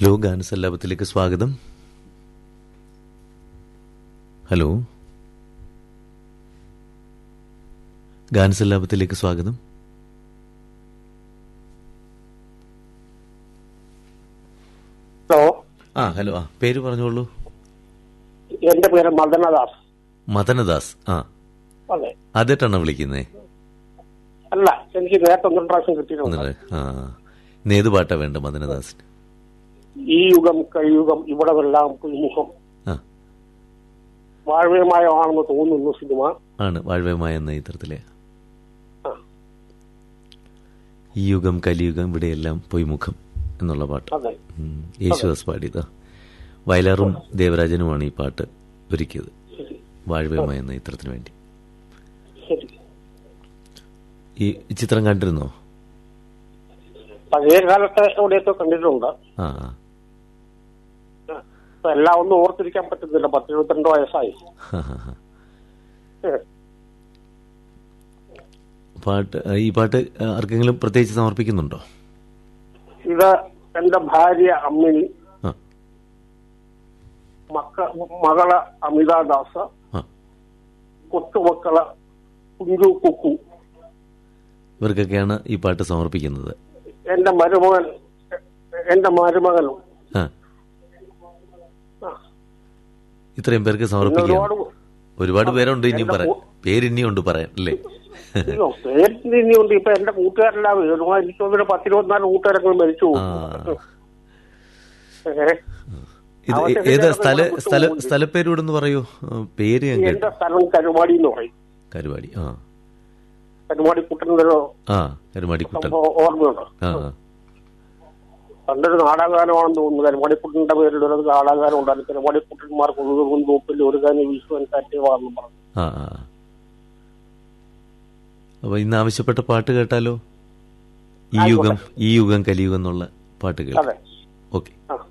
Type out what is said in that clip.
Hello ഗാനസല്ലാപത്തിലേക്ക് സ്വാഗതം hello ഗാനസല്ലാപത്തിലേക്ക് സ്വാഗതം hello ആ ഹലോ ആ പേര് പറഞ്ഞോളൂ എന്റെ പേര് മദനദാസ് മദനദാസ് ആ അതെ ആദ്യമായിട്ടാണോ വിളിക്കുന്നേ അല്ല എനിക്ക് നേരത്തെ ഒന്നും പ്രാവശ്യം കിട്ടിയിട്ടുണ്ട് ഒന്നര ആ ഇന്ന് ഏത് പാട്ടാ വേണ്ട മദനദാസിന് ഈ യുഗം കഴിയുഗം ഇവിടമെല്ലാം പുതുമുഖം ആ വാഴ്വ്യമായമാണെന്ന് തോന്നുന്നു സിനിമ ആണ് വാഴ്വമായ എന്ന ചിത്രത്തിലെ ആ. ഈ യുഗം കലിയുഗം ഇവിടെയെല്ലാം പൊയ്മുഖം എന്നുള്ള പാട്ട് അതെ ഉം. യേശുദാസ് പാടിയത് വയലാറും ദേവരാജനുമാണ് ഈ പാട്ട് ഒരുക്കിയത് ശരി വാഴ്വമായ എന്ന ചിത്രത്തിന് വേണ്ടി ശരി ഈ ചിത്രം കണ്ടിരുന്നോ പഴയ കാലത്ത് എവിടെയൊക്കെ കണ്ടിട്ടുണ്ട് ആ ആ. ആ. ഇപ്പൊ എല്ലാം ഒന്നും ഓർത്തിരിക്കാൻ പറ്റുന്നില്ല പത്ത് ഇരുപത്തിരണ്ട് വയസ്സായി ഹാ, ഹാ, ഹാ. ഏ. പാട്ട് ഈ പാട്ട് ആർക്കെങ്കിലും പ്രത്യേകിച്ച് സമർപ്പിക്കുന്നുണ്ടോ ഇത് എന്റെ ഭാര്യ അമ്മിനി ആ മക്ക മകള് അമിതാദാസ് ആ കൊച്ചുമക്കള് കുഞ്ചു കുക്കു ഇവർക്കൊക്കെയാണ് ഈ പാട്ട് സമർപ്പിക്കുന്നത് എന്റെ മരുമകൻ എന്റെ മരുമകനും ആ ആ. ഇത്രയും പേർക്ക് പിന്നെ സമർപ്പിക്കുക ഒരുപാട് ഒരുപാട് പേരുണ്ട് ഇനിയും എന്റെ പറയാൻ കൂ- പേരിനിയും ഉണ്ട് പറയാൻ അല്ലേ അയ്യോ പേരിന് ഇനിയുണ്ട് ഇപ്പൊ എന്റെ കൂട്ടുകാരെല്ലാം വീണു എനിക്ക് തോന്നുന്നു പത്തിരുപത്തിനാല് കൂട്ടുകാരൊക്കെ മരിച്ചു ആ ഏ? ഇത് അവന്റെ ഏതാ പേരൊക്കെ സ്ഥല നമ്മള് സ്ഥല വിട്ടുപോകും. സ്ഥലപ്പേരൂടെന്ന് പറയൂ ആ, പേര് ഞാൻ കേട്ടു എന്റെ സ്ഥലം കരുമാടി എന്ന് പറയും കരുവാടി ആ കരുമാടി കുട്ടൻ്റെ ഒരു ആ കരുമാടി കുട്ടൻ സംഭവം ഓർമ്മയുണ്ട് ആ ആ. പണ്ടൊരു നാടകഗാനമാണെന്ന് തോന്നുന്നു കരുമാടിക്കുട്ടന്റെ പേരിൽ ഒരു നാടകഗാനം ഉണ്ടായിരുന്നു കരുമാടിക്കുട്ടന്മാർ കൊതുകും തോപ്പിൽ ഒരു കാര്യം വിശ്വൻ കാറ്റുവാന്ന് പറഞ്ഞു ആ ആ അപ്പൊ ഇന്ന് ആവശ്യപ്പെട്ട പാട്ട് കേട്ടാലോ ഈ യുഗം ഈ യുഗം കലിയുഗം എന്നുള്ള പാട്ട് കേൾക്കാം അതെ ഓക്കെ ആ